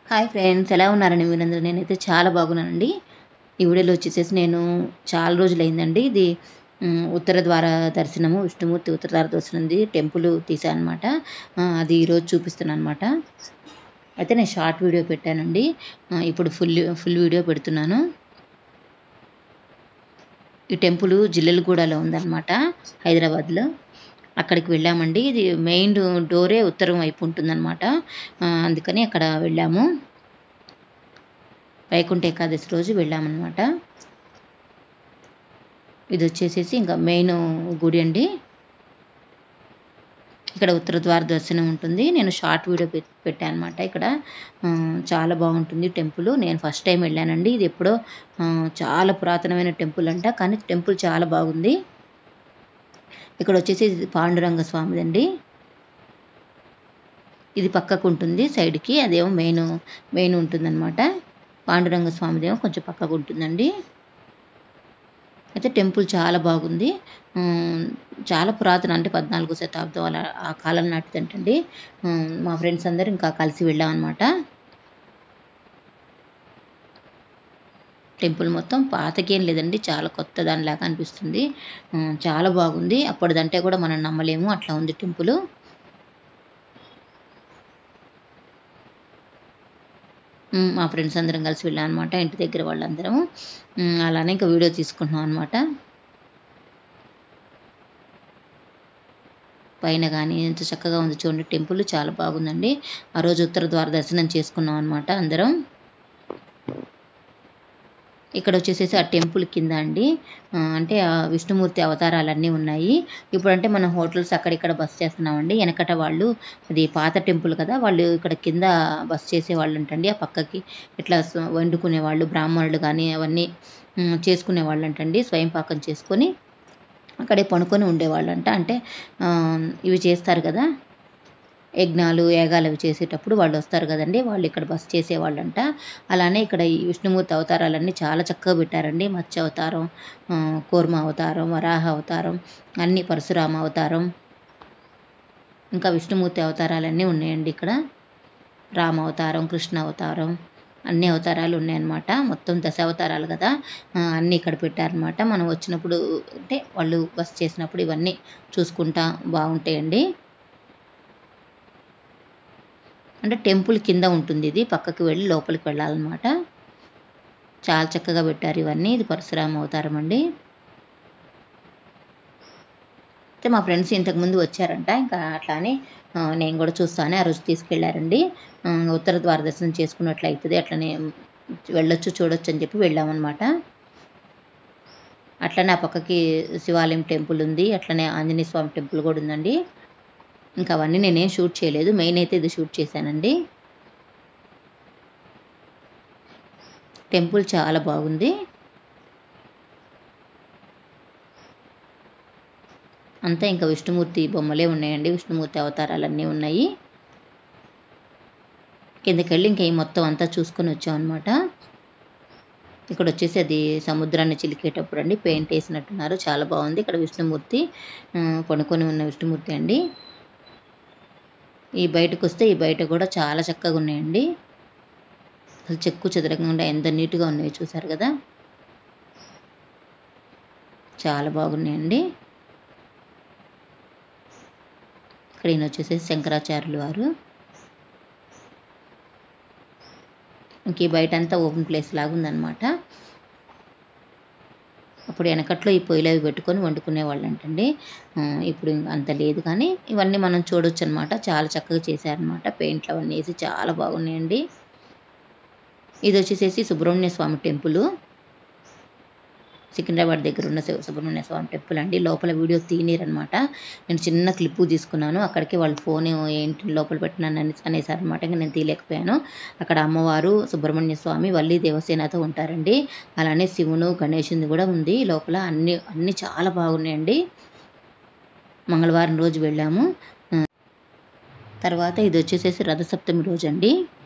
hi friends ఎలా ఉన్నారండి మీరందరూ నేనైతే చాలా బాగున్నానండి ఈ వీడియోలో వచ్చేసేసి నేను చాలా రోజులు అయిందండి ఇది ఉమ్, ఉత్తర ద్వార దర్శనము విష్ణుమూర్తి ఉత్తర ద్వార దర్శనంది టెంపుల్ తీసాను అనమాట అది ఈరోజు చూపిస్తున్నాను అనమాట అయితే నేను షార్ట్ వీడియో పెట్టానండి ఆ, ఇప్పుడు ఫుల్ ఫుల్ వీడియో పెడుతున్నాను ఈ టెంపుల్ జిల్లెలగూడలో ఉందన్నమాట హైదరాబాద్లో అక్కడికి వెళ్ళామండి ఇది మెయిన్ డోరే ఉత్తరం వైపు ఉంటుందన్నమాట ఆ, అందుకని అక్కడ వెళ్ళాము వైకుంఠ ఏకాదశి రోజు వెళ్ళామన్నమాట ఇది వచ్చేసేసి ఇంకా మెయిన్ గుడి అండి ఇక్కడ ఉత్తర ద్వార దర్శనం ఉంటుంది నేను షార్ట్ వీడియో పెట్- పెట్టాను అనమాట ఇక్కడ ఆ, చాలా బాగుంటుంది టెంపుల్ నేను ఫస్ట్ టైం వెళ్ళానండి ఇది ఎప్పుడో ఆ, చాలా పురాతనమైన టెంపుల్ అంట కానీ టెంపుల్ చాలా బాగుంది ఇక్కడ వచ్చేసి ఇది పాండురంగ స్వామిది అండి ఇది పక్కకు ఉంటుంది సైడ్కి అదేమో మెయిన్ మెయిన్ ఉంటుందన్నమాట పాండురంగ స్వామిదేమో కొంచెం పక్కకు ఉంటుందండి అయితే టెంపుల్ చాలా బాగుంది ఉమ్, చాలా పురాతన అంటే పద్నాలుగో శతాబ్దం అలా ఆ కాలం నాటిదంటండి ఉమ్, మా ఫ్రెండ్స్ అందరూ ఇంకా కలిసి వెళ్ళాం అనమాట టెంపుల్ మొత్తం పాతకేం లేదండి చాలా కొత్త దానిలాగా అనిపిస్తుంది ఉమ్, చాలా బాగుంది అప్పటిదంటే కూడా మనం నమ్మలేము అట్లా ఉంది టెంపుల్ ఉమ్, మా ఫ్రెండ్స్ అందరం కలిసి వెళ్ళాం అనమాట ఇంటి దగ్గర వాళ్ళందరం ఉమ్, అలానే ఇంకా వీడియో తీసుకుంటున్నాం అనమాట పైన కానీ ఎంత చక్కగా ఉంది చూడండి టెంపుల్ చాలా బాగుందండి ఆ రోజు ఉత్తర ద్వార దర్శనం చేసుకున్నాం అనమాట అందరం ఇక్కడ వచ్చేసేసి ఆ టెంపుల్ కింద అండి ఆ, అంటే ఆ విష్ణుమూర్తి అవతారాలన్నీ ఉన్నాయి ఇప్పుడంటే మనం హోటల్స్ అక్కడిక్కడ బస్ చేస్తున్నామండి వెనకట వాళ్ళు అది పాత టెంపుల్ కదా వాళ్ళు ఇక్కడ కింద బస్ చేసే వాళ్ళు అంటండి ఆ పక్కకి ఇట్లా స- వండుకునే వాళ్ళు బ్రాహ్మణులు కానీ అవన్నీ ఉమ్, చేసుకునే వాళ్ళు అంటండి స్వయం పాకం చేసుకొని అక్కడే పనుకొని ఉండేవాళ్ళంట అంటే ఆ, ఇవి చేస్తారు కదా యజ్ఞాలు యాగాలు అవి చేసేటప్పుడు వాళ్ళు వస్తారు కదండి వాళ్ళు ఇక్కడ బస్ చేసేవాళ్ళంట అలానే ఇక్కడ ఈ విష్ణుమూర్తి అవతారాలన్నీ చాలా చక్కగా పెట్టారండి మత్స్య అవతారం ఆ, కూర్మ అవతారం వరాహ అవతారం అన్ని పరశురామ అవతారం ఇంకా విష్ణుమూర్తి అవతారాలన్నీ ఉన్నాయండి ఇక్కడ రామ అవతారం కృష్ణ అవతారం అన్ని అవతారాలు ఉన్నాయన్నమాట మొత్తం దశ అవతారాలు కదా ఆ, అన్నీ ఇక్కడ పెట్టారనమాట మనం వచ్చినప్పుడు అంటే వాళ్ళు బస్ చేసినప్పుడు ఇవన్నీ చూసుకుంటా బాగుంటాయండి అంటే టెంపుల్ కింద ఉంటుంది ఇది పక్కకి వెళ్ళి లోపలికి వెళ్ళాలన్నమాట చాలా చక్కగా పెట్టారు ఇవన్నీ ఇది పరశురామ అవతారం అండి అయితే మా ఫ్రెండ్స్ ఇంతకుముందు వచ్చారంట ఇంకా అట్లా అని ఆ, నేను కూడా చూస్తాను ఆ రోజు తీసుకెళ్ళారండి ఆ, ఉత్తర ద్వార దర్శనం చేసుకున్నట్లు అవుతుంది అట్లనే వెళ్ళొచ్చు చూడొచ్చు అని చెప్పి వెళ్ళామన్నమాట అట్లనే ఆ పక్కకి శివాలయం టెంపుల్ ఉంది అట్లనే ఆంజనేయ స్వామి టెంపుల్ కూడా ఉందండి ఇంకా అవన్నీ నేనేం షూట్ చేయలేదు మెయిన్ అయితే ఇది షూట్ చేశానండి టెంపుల్ చాలా బాగుంది అంతా ఇంకా విష్ణుమూర్తి బొమ్మలే ఉన్నాయండి విష్ణుమూర్తి అవతారాలన్నీ ఉన్నాయి కిందకెళ్ళి ఇంకా ఈ మొత్తం అంతా చూసుకొని వచ్చామన్నమాట ఇక్కడ వచ్చేసి అది సముద్రాన్ని చిలికేటప్పుడు అండి పెయింట్ వేసినట్టున్నారు చాలా బాగుంది ఇక్కడ విష్ణుమూర్తి ఆ, పడుకొని ఉన్న విష్ణుమూర్తి అండి ఈ బయటకు వస్తే ఈ బయట కూడా చాలా చక్కగా ఉన్నాయండి అసలు చెక్కు చెదరకుండా ఎంత నీట్గా ఉన్నాయో చూసారు కదా చాలా బాగున్నాయండి ఇక్కడ ఈయన వచ్చేసి శంకరాచార్యులు వారు ఇంక ఈ బయట అంతా ఓపెన్ ప్లేస్ లాగా ఉందన్నమాట అప్పుడు వెనకట్లో ఈ పొయ్యిలు అవి పెట్టుకొని వండుకునే వాళ్ళు అంటండి ఇప్పుడు ఇంక అంత లేదు కానీ ఇవన్నీ మనం చూడొచ్చు అనమాట చాలా చక్కగా చేశారనమాట పెయింట్లు అవన్నీ వేసి చాలా బాగున్నాయండి ఇది వచ్చేసేసి సుబ్రహ్మణ్య స్వామి టెంపుల్ సికింద్రాబాద్ దగ్గర ఉన్న శివ సుబ్రహ్మణ్య స్వామి టెంపుల్ అండి లోపల వీడియో తీయనీరనమాట నేను చిన్న క్లిప్పు తీసుకున్నాను అక్కడికి వాళ్ళు ఫోన్ ఏంటి లోపల పెట్టినాను అని అనేసారు అనమాట ఇంకా నేను తీయలేకపోయాను అక్కడ అమ్మవారు సుబ్రహ్మణ్య స్వామి వల్లి దేవసేనతో ఉంటారండి అలానే శివును గణేషుని కూడా ఉంది లోపల అన్ని అన్ని చాలా బాగున్నాయండి మంగళవారం రోజు వెళ్ళాము ఆ, తర్వాత ఇది వచ్చేసేసి రథసప్తమి రోజు అండి